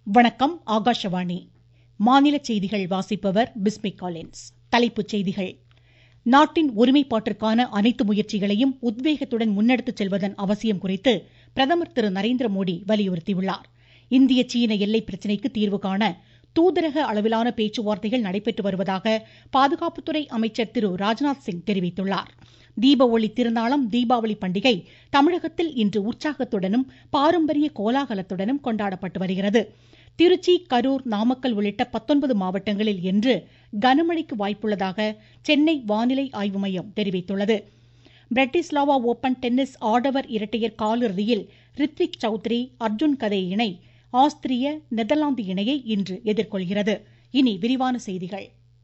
வணக்கம் ஆகாஷவாணி மாநில செய்திகள் வாசிப்பவர் பிஸ்மி காலின்ஸ் தலைப்புச் செய்திகள் நாட்டின் ஒருமைப்பாட்டிற்கான அனைத்து முயற்சிகளையும் உத்வேகத்துடன் முன்னெடுத்துச் செல்வதன் அவசியம் குறித்து பிரதமர் திரு நரேந்திர மோடி வலியுறுத்தியுள்ளார் இந்திய சீன எல்லை பிரச்சினைக்கு தீர்வு காண தூதரக அளவிலான பேச்சுவார்த்தைகள் நடைபெற்று வருவதாக பாதுகாப்புத்துறை அமைச்சர் திரு ராஜ்நாத் சிங் தெரிவித்துள்ளார் தீப ஒளி திருநாளாம் தீபாவளி பண்டிகை தமிழகத்தில் இன்று உற்சாகத்துடனும் பாரம்பரிய கோலாகலத்துடனும் கொண்டாடப்பட்டு வருகிறது திருச்சி கரூர் நாமக்கல் உள்ளிட்ட பத்தொன்பது மாவட்டங்களில் இன்று கனமழைக்கு வாய்ப்புள்ளதாக சென்னை வானிலை ஆய்வு மையம் தெரிவித்துள்ளது பிரட்டிஸ்லாவா ஓபன் டென்னிஸ் ஆடவர் இரட்டையர் காலிறுதியில் ரித்விக் சௌத்ரி அர்ஜுன் கதே இணை ஆஸ்திரிய நெதர்லாந்து இணையை இன்று எதிர்கொள்கிறது இனி விரிவான செய்திகள்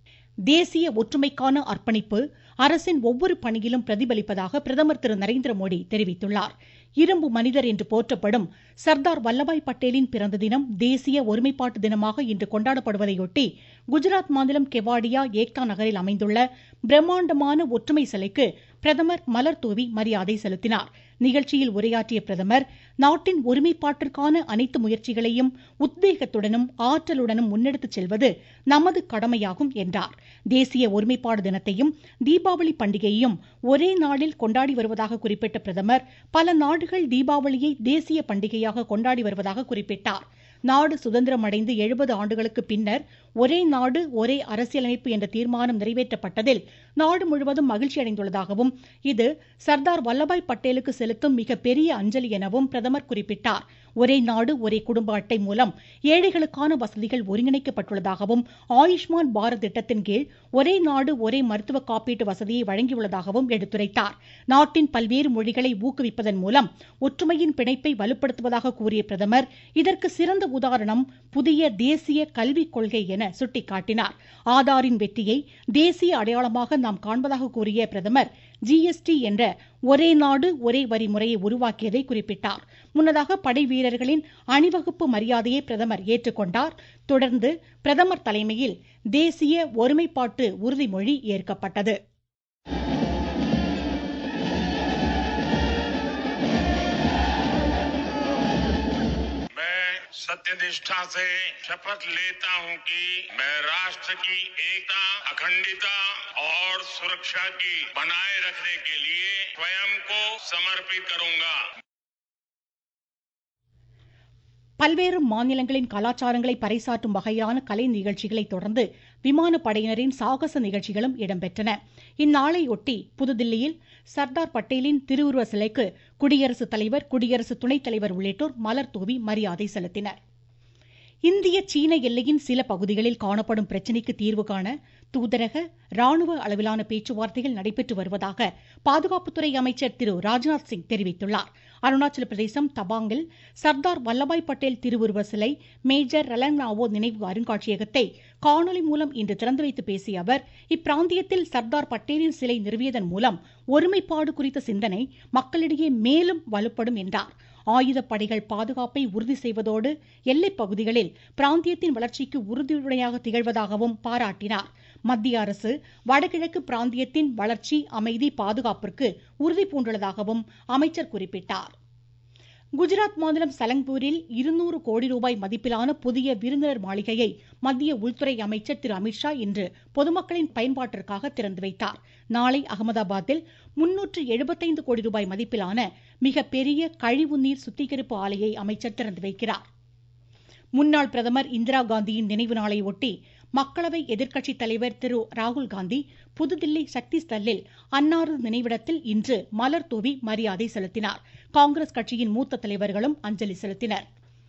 தேசிய ஒற்றுமைக்கான அர்ப்பணிப்பு அரசின் ஒவ்வொரு பணியிலும் பிரதிபலிப்பதாக பிரதமர் திரு நரேந்திர மோடி தெரிவித்துள்ளார் இரும்பு மனிதர் என்று போற்றப்படும் சர்தார் வல்லபாய் பட்டேலின் பிறந்த தினம் தேசிய ஒருமைப்பாட்டு தினமாக இன்று கொண்டாடப்படுவதையொட்டி குஜராத் மாநிலம் கெவாடியா ஏக்தா நகரில் அமைந்துள்ள பிரம்மாண்டமான ஒற்றுமை சிலைக்கு பிரதமர் மலர் தூவி மரியாதை செலுத்தினார் நிகழ்ச்சியில் உரையாற்றிய பிரதமர் நாட்டின் ஒருமைப்பாட்டிற்கான அனைத்து முயற்சிகளையும் உத்வேகத்துடனும் ஆற்றலுடனும் முன்னெடுத்துச் செல்வது நமது கடமையாகும் என்றார் தேசிய ஒருமைப்பாடு தினத்தையும் தீபாவளி பண்டிகையையும் ஒரே நாளில் கொண்டாடி வருவதாக குறிப்பிட்ட பிரதமர் பல நாடுகள் தீபாவளியை தேசிய பண்டிகையாக கொண்டாடி வருவதாக குறிப்பிட்டார் நாடு சுதந்திரம் அடைந்து எழுபது ஆண்டுகளுக்கு பின்னர் ஒரே நாடு ஒரே அரசியலமைப்பு என்ற தீர்மானம் நிறைவேற்றப்பட்டதில் நாடு முழுவதும் மகிழ்ச்சி அடைந்துள்ளதாகவும் இது சர்தார் வல்லபாய் பட்டேலுக்கு செலுத்தும் மிக பெரிய அஞ்சலி எனவும் பிரதமர் குறிப்பிட்டார் ஒரே நாடு ஒரே குடும்ப அட்டை மூலம் ஏழைகளுக்கான வசதிகள் ஒருங்கிணைக்கப்பட்டுள்ளதாகவும் ஆயுஷ்மான் பாரத் திட்டத்தின் கீழ் ஒரே நாடு ஒரே மருத்துவ காப்பீட்டு வசதியை வழங்கியுள்ளதாகவும் எடுத்துரைத்தார் நாட்டின் பல்வேறு மொழிகளை ஊக்குவிப்பதன் மூலம் ஒற்றுமையின் பிணைப்பை வலுப்படுத்துவதாக கூறிய பிரதமர் இதற்கு சிறந்த உதாரணம் புதிய தேசிய கல்விக் கொள்கை என சுட்டிக்காட்டினார் ஆதாரின் வெற்றியை தேசிய அடையாளமாக நாம் காண்பதாக கூறிய பிரதமர் ஜிஎஸ்டி என்ற ஒரே நாடு ஒரே வரி முறையை உருவாக்கியதை குறிப்பிட்டார் முன்னதாக படை வீரர்களின் அணிவகுப்பு மரியாதையை பிரதமர் ஏற்றுக்கொண்டார் தொடர்ந்து பிரதமர் தலைமையில் தேசிய ஒருமைப்பாட்டு உறுதிமொழி ஏற்கப்பட்டது सत्यनिष्ठा से शपथ लेता हूं कि मैं राष्ट्र की एकता अखंडता और सुरक्षा की बनाए रखने के लिए स्वयं को समर्पित करूंगा பல்வேறு மாநிலங்களின் கலாச்சாரங்களை பறைசாற்றும் வகையிலான கலை நிகழ்ச்சிகளை தொடர்ந்து விமானப்படையினரின் சாகச நிகழ்ச்சிகளும் இடம்பெற்றன இந்நாளையொட்டி புதுதில்லியில் சர்தார் பட்டேலின் திருவுருவ சிலைக்கு குடியரசுத் தலைவர் குடியரசு துணைத் தலைவர் உள்ளிட்டோர் மலர் தூவி மரியாதை செலுத்தினர் இந்திய சீன எல்லையின் சில பகுதிகளில் காணப்படும் பிரச்சினைக்கு தீர்வு காண தூதரக ராணுவ அளவிலான பேச்சுவார்த்தைகள் நடைபெற்று வருவதாக பாதுகாப்புத்துறை அமைச்சர் திரு ராஜ்நாத் சிங் தெரிவித்துள்ளார் அருணாச்சல பிரதேசம் தபாங்கில் சர்தார் வல்லபாய் பட்டேல் திருவுருவ சிலை மேஜர் ரலங்னாவோ நினைவு அருங்காட்சியகத்தை காணொலி மூலம் இன்று திறந்து வைத்து பேசிய அவர் இப்பிராந்தியத்தில் சர்தார் பட்டேலின் சிலை நிறுவியதன் மூலம் ஒருமைப்பாடு குறித்த சிந்தனை மக்களிடையே மேலும் வலுப்படும் என்றார் ஆயுதப்படைகள் பாதுகாப்பை உறுதி செய்வதோடு எல்லைப் பகுதிகளில் பிராந்தியத்தின் வளர்ச்சிக்கு உறுதுணையாக திகழ்வதாகவும் பாராட்டினார் மத்திய அரசு வடகிழக்கு பிராந்தியத்தின் வளர்ச்சி அமைதி பாதுகாப்பிற்கு உறுதி பூண்டுள்ளதாகவும் அமைச்சர் குறிப்பிட்டார் குஜராத் மாநிலம் சலங்பூரில் இருநூறு கோடி ரூபாய் மதிப்பிலான புதிய விருந்தினர் மாளிகையை மத்திய உள்துறை அமைச்சர் திரு அமித்ஷா இன்று பொதுமக்களின் பயன்பாட்டிற்காக திறந்து வைத்தார் நாளை அகமதாபாத்தில் முன்னூற்று எழுபத்தைந்து கோடி ரூபாய் மதிப்பிலான மிகப்பெரிய கழிவுநீர் சுத்திகரிப்பு ஆலையை அமைச்சர் திறந்து வைக்கிறார் முன்னாள் பிரதமர் இந்திரா காந்தியின் நினைவு நாளை ஒட்டி மக்களவை எதிர்க்கட்சித் தலைவர் திரு ராகுல் காந்தி புதுதில்லி சக்தி ஸ்தல்லில் அன்னாரது நினைவிடத்தில் இன்று மலர் தூவி மரியாதை செலுத்தினார் காங்கிரஸ் கட்சியின் மூத்த தலைவர்களும் அஞ்சலி செலுத்தினர்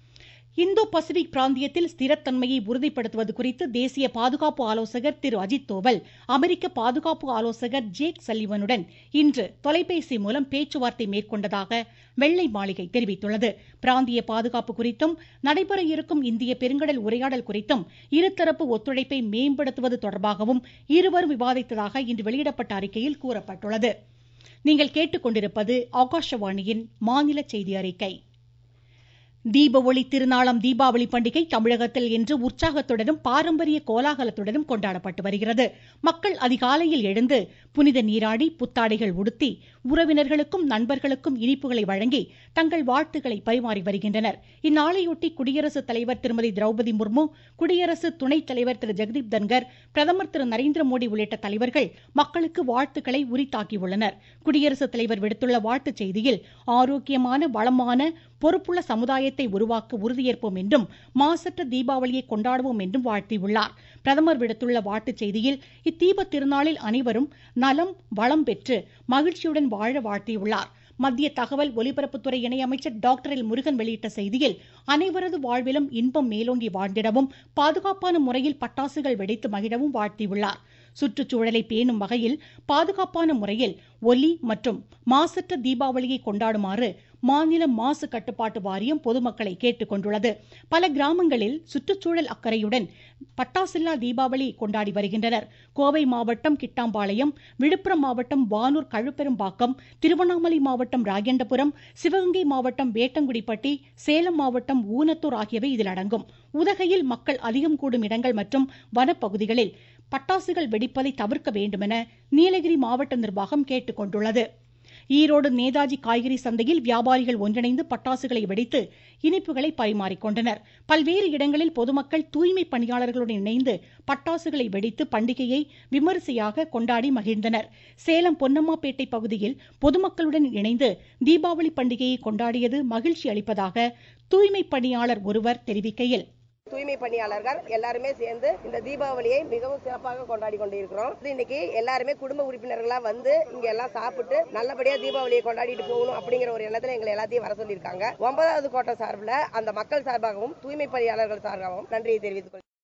இந்தோ பசிபிக் பிராந்தியத்தில் ஸ்திரத்தன்மையை உறுதிப்படுத்துவது குறித்து தேசிய பாதுகாப்பு ஆலோசகர் திரு அஜித் தோவல் அமெரிக்க பாதுகாப்பு ஆலோசகர் ஜேக் சல்லிவனுடன் இன்று தொலைபேசி மூலம் பேச்சுவார்த்தை மேற்கொண்டதாக வெள்ளை மாளிகை தெரிவித்துள்ளது பிராந்திய பாதுகாப்பு குறித்தும் நடைபெற இருக்கும் இந்திய பெருங்கடல் உரையாடல் குறித்தும் இருதரப்பு ஒத்துழைப்பை மேம்படுத்துவது தொடர்பாகவும் இருவரும் விவாதித்ததாக இன்று வெளியிடப்பட்ட அறிக்கையில் கூறப்பட்டுள்ளது நீங்கள் கேட்டுக்கொண்டிருப்பது ஆகாஷவாணியின் மாநில செய்தி அறிக்கை தீப ஒளி திருநாளாம் தீபாவளி பண்டிகை தமிழகத்தில் இன்று உற்சாகத்துடனும் பாரம்பரிய கோலாகலத்துடனும் கொண்டாடப்பட்டு வருகிறது மக்கள் அதிகாலையில் எழுந்து புனித நீராடி புத்தாடைகள் உடுத்தி உறவினர்களுக்கும் நண்பர்களுக்கும் இனிப்புகளை வழங்கி தங்கள் வாழ்த்துக்களை பரிமாறி வருகின்றனர் இந்நாளையொட்டி குடியரசுத் தலைவர் திருமதி திரௌபதி முர்மு குடியரசு துணைத் தலைவர் திரு ஜெகதீப் தன்கர் பிரதமர் திரு நரேந்திர மோடி உள்ளிட்ட தலைவர்கள் மக்களுக்கு வாழ்த்துக்களை உரித்தாக்கியுள்ளனர் குடியரசுத் தலைவர் விடுத்துள்ள வாழ்த்துச் செய்தியில் ஆரோக்கியமான வளமான பொறுப்புள்ள சமுதாயத்தை உருவாக்க உறுதியேற்போம் என்றும் மாசற்ற தீபாவளியை கொண்டாடுவோம் என்றும் வாழ்த்தியுள்ளார் பிரதமர் விடுத்துள்ள வாழ்த்துச் செய்தியில் இத்தீப திருநாளில் அனைவரும் நலம் வளம் பெற்று மகிழ்ச்சியுடன் வாழ வாழ்த்தியுள்ளார் மத்திய தகவல் ஒலிபரப்புத்துறை இணையமைச்சர் டாக்டர் எல் முருகன் வெளியிட்ட செய்தியில் அனைவரது வாழ்விலும் இன்பம் மேலோங்கி வாழ்ந்திடவும் பாதுகாப்பான முறையில் பட்டாசுகள் வெடித்து மகிழவும் வாழ்த்தியுள்ளார் சுற்றுச்சூழலை பேணும் வகையில் பாதுகாப்பான முறையில் ஒலி மற்றும் மாசற்ற தீபாவளியை கொண்டாடுமாறு மாநில மாசு கட்டுப்பாட்டு வாரியம் பொதுமக்களை கேட்டுக்கொண்டுள்ளது பல கிராமங்களில் சுற்றுச்சூழல் அக்கறையுடன் பட்டாசில்லா தீபாவளி கொண்டாடி வருகின்றனர் கோவை மாவட்டம் கிட்டாம்பாளையம் விழுப்புரம் மாவட்டம் வானூர் கழுப்பெரும்பாக்கம் திருவண்ணாமலை மாவட்டம் ராகேண்டபுரம் சிவகங்கை மாவட்டம் வேட்டங்குடிப்பட்டி சேலம் மாவட்டம் ஊனத்தூர் ஆகியவை இதில் அடங்கும் உதகையில் மக்கள் அதிகம் கூடும் இடங்கள் மற்றும் வனப்பகுதிகளில் பட்டாசுகள் வெடிப்பதை தவிர்க்க வேண்டுமென நீலகிரி மாவட்ட நிர்வாகம் கேட்டுக்கொண்டுள்ளது ஈரோடு நேதாஜி காய்கறி சந்தையில் வியாபாரிகள் ஒன்றிணைந்து பட்டாசுகளை வெடித்து இனிப்புகளை பரிமாறிக்கொண்டனர் பல்வேறு இடங்களில் பொதுமக்கள் தூய்மை பணியாளர்களுடன் இணைந்து பட்டாசுகளை வெடித்து பண்டிகையை விமரிசையாக கொண்டாடி மகிழ்ந்தனர் சேலம் பொன்னம்மாப்பேட்டை பகுதியில் பொதுமக்களுடன் இணைந்து தீபாவளி பண்டிகையை கொண்டாடியது மகிழ்ச்சி அளிப்பதாக தூய்மை பணியாளர் ஒருவர் தெரிவிக்கையில் தூய்மை பணியாளர்கள் எல்லாருமே சேர்ந்து இந்த தீபாவளியை மிகவும் சிறப்பாக கொண்டாடி கொண்டிருக்கிறோம் இன்னைக்கு எல்லாருமே குடும்ப உறுப்பினர்களா வந்து இங்க எல்லாம் சாப்பிட்டு நல்லபடியா தீபாவளியை கொண்டாடிட்டு போகணும் அப்படிங்கிற ஒரு எண்ணத்துல எங்களை எல்லாத்தையும் வர சொல்லியிருக்காங்க ஒன்பதாவது கோட்டை சார்பில் அந்த மக்கள் சார்பாகவும் தூய்மை பணியாளர்கள் சார்பாகவும் நன்றியை தெரிவித்துக் கொள்கிறேன்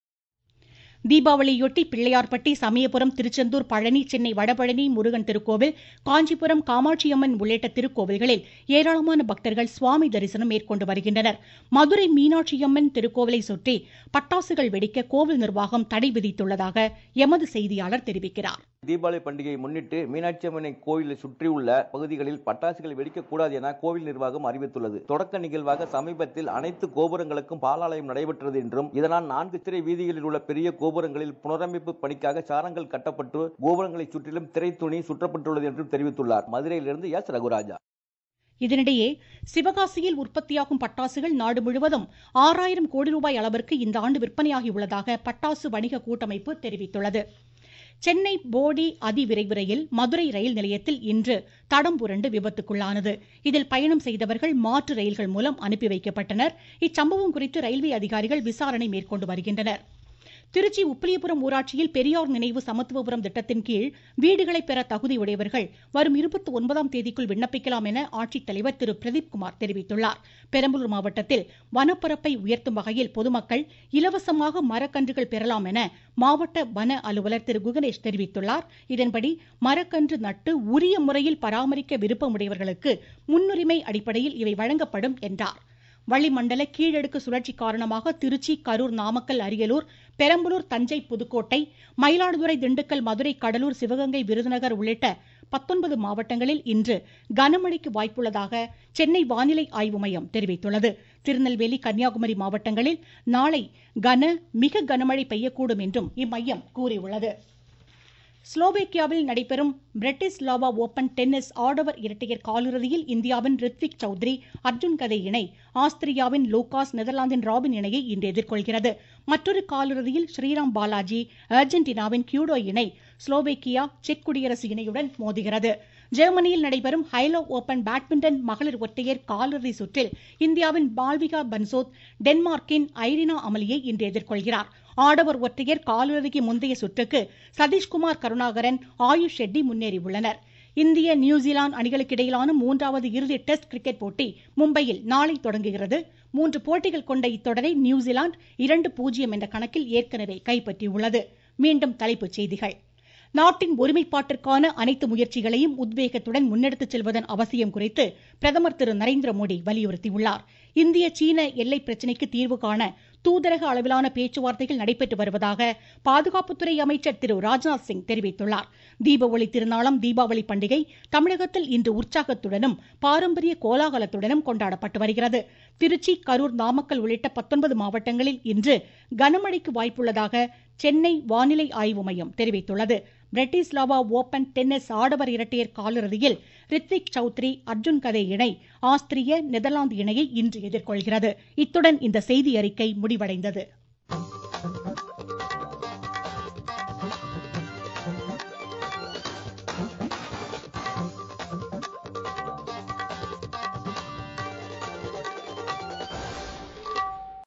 தீபாவளியொட்டி பிள்ளையார்பட்டி சமயபுரம் திருச்செந்தூர் பழனி சென்னை வடபழனி முருகன் திருக்கோவில் காஞ்சிபுரம் காமாட்சியம்மன் உள்ளிட்ட திருக்கோவில்களில் ஏராளமான பக்தர்கள் சுவாமி தரிசனம் மேற்கொண்டு வருகின்றனர் மதுரை மீனாட்சியம்மன் திருக்கோவிலை சுற்றி பட்டாசுகள் வெடிக்க கோவில் நிர்வாகம் தடை விதித்துள்ளதாக எமது செய்தியாளர் தெரிவிக்கிறார் தீபாவளி பண்டிகையை முன்னிட்டு மீனாட்சி அம்மனை கோயிலை சுற்றியுள்ள பகுதிகளில் பட்டாசுகள் வெடிக்கக்கூடாது என கோவில் நிர்வாகம் அறிவித்துள்ளது தொடக்க நிகழ்வாக சமீபத்தில் அனைத்து கோபுரங்களுக்கும் பாலாலயம் நடைபெற்றது என்றும் இதனால் நான்கு திரை வீதிகளில் உள்ள பெரிய கோபுரங்களில் புனரமைப்பு பணிக்காக சாரங்கள் கட்டப்பட்டு கோபுரங்களை சுற்றிலும் திரை துணி சுற்றப்பட்டுள்ளது என்றும் தெரிவித்துள்ளார் மதுரையிலிருந்து எஸ் ரகுராஜா இதனிடையே சிவகாசியில் உற்பத்தியாகும் பட்டாசுகள் நாடு முழுவதும் ஆறாயிரம் கோடி ரூபாய் அளவிற்கு இந்த ஆண்டு விற்பனையாகியுள்ளதாக பட்டாசு வணிக கூட்டமைப்பு தெரிவித்துள்ளது சென்னை போடி அதிவிரைவு ரயில் மதுரை ரயில் நிலையத்தில் இன்று தடம் புரண்டு விபத்துக்குள்ளானது இதில் பயணம் செய்தவர்கள் மாற்று ரயில்கள் மூலம் அனுப்பி வைக்கப்பட்டனர் இச்சம்பவம் குறித்து ரயில்வே அதிகாரிகள் விசாரணை மேற்கொண்டு வருகின்றனர் திருச்சி உப்பிலியபுரம் ஊராட்சியில் பெரியார் நினைவு சமத்துவபுரம் திட்டத்தின் கீழ் வீடுகளை பெற தகுதியுடையவர்கள் வரும் இருபத்தி ஒன்பதாம் தேதிக்குள் விண்ணப்பிக்கலாம் என ஆட்சித்தலைவர் திரு பிரதீப் குமார் தெரிவித்துள்ளார் பெரம்பலூர் மாவட்டத்தில் வனப்பரப்பை உயர்த்தும் வகையில் பொதுமக்கள் இலவசமாக மரக்கன்றுகள் பெறலாம் என மாவட்ட வன அலுவலர் திரு குகணேஷ் தெரிவித்துள்ளார் இதன்படி மரக்கன்று நட்டு உரிய முறையில் பராமரிக்க விருப்பமுடையவர்களுக்கு முன்னுரிமை அடிப்படையில் இவை வழங்கப்படும் என்றார் வளிமண்டல கீழடுக்கு சுழற்சி காரணமாக திருச்சி கரூர் நாமக்கல் அரியலூர் பெரம்பலூர் தஞ்சை புதுக்கோட்டை மயிலாடுதுறை திண்டுக்கல் மதுரை கடலூர் சிவகங்கை விருதுநகர் உள்ளிட்ட பத்தொன்பது மாவட்டங்களில் இன்று கனமழைக்கு வாய்ப்புள்ளதாக சென்னை வானிலை ஆய்வு மையம் தெரிவித்துள்ளது திருநெல்வேலி கன்னியாகுமரி மாவட்டங்களில் நாளை கன மிக கனமழை பெய்யக்கூடும் என்றும் இம்மையம் கூறியுள்ளது ஸ்லோவேக்கியாவில் நடைபெறும் பிரிட்டிஸ்லாவா ஓபன் டென்னிஸ் ஆடவர் இரட்டையர் காலிறுதியில் இந்தியாவின் ரித்விக் சௌத்ரி அர்ஜுன் கதை இணை ஆஸ்திரியாவின் லூகாஸ் நெதர்லாந்தின் ராபின் இணையை இன்று எதிர்கொள்கிறது மற்றொரு காலிறுதியில் ஸ்ரீராம் பாலாஜி அர்ஜென்டினாவின் கியூடோ இணை ஸ்லோவேக்கியா செக் குடியரசு இணையுடன் மோதுகிறது ஜெர்மனியில் நடைபெறும் ஹைலோ ஓபன் பேட்மிண்டன் மகளிர் ஒற்றையர் காலிறுதி சுற்றில் இந்தியாவின் பால்விகா பன்சோத் டென்மார்க்கின் ஐரினா அமலியை இன்று எதிர்கொள்கிறார் ஆடவர் ஒற்றையர் காலிறுதிக்கு முந்தைய சுற்றுக்கு சதீஷ்குமார் கருணாகரன் ஆயுஷ் ஷெட்டி முன்னேறியுள்ளனர் இந்திய நியூசிலாந்து அணிகளுக்கு இடையிலான மூன்றாவது இறுதி டெஸ்ட் கிரிக்கெட் போட்டி மும்பையில் நாளை தொடங்குகிறது மூன்று போட்டிகள் கொண்ட இத்தொடரை நியூசிலாந்து இரண்டு பூஜ்ஜியம் என்ற கணக்கில் ஏற்கனவே கைப்பற்றியுள்ளது மீண்டும் தலைப்புச் செய்திகள் நாட்டின் ஒருமைப்பாட்டிற்கான அனைத்து முயற்சிகளையும் உத்வேகத்துடன் முன்னெடுத்துச் செல்வதன் அவசியம் குறித்து பிரதமர் திரு நரேந்திர மோடி வலியுறுத்தியுள்ளார் இந்திய சீன எல்லை பிரச்சினைக்கு தீர்வு காண தூதரக அளவிலான பேச்சுவார்த்தைகள் நடைபெற்று வருவதாக பாதுகாப்புத்துறை அமைச்சர் திரு ராஜ்நாத் சிங் தெரிவித்துள்ளார் தீப ஒளி திருநாளாம் தீபாவளி பண்டிகை தமிழகத்தில் இன்று உற்சாகத்துடனும் பாரம்பரிய கோலாகலத்துடனும் கொண்டாடப்பட்டு வருகிறது திருச்சி கரூர் நாமக்கல் உள்ளிட்ட பத்தொன்பது மாவட்டங்களில் இன்று கனமழைக்கு வாய்ப்புள்ளதாக சென்னை வானிலை ஆய்வு மையம் தெரிவித்துள்ளது பிரிட்டிஸ்லாவா ஓபன் டென்னிஸ் ஆடவர் இரட்டையர் காலிறுதியில் ரித்விக் சௌத்ரி அர்ஜுன் கதே இணை ஆஸ்திரிய நெதர்லாந்து இணையை இன்று எதிர்கொள்கிறது இத்துடன் இந்த செய்தி அறிக்கை முடிவடைந்தது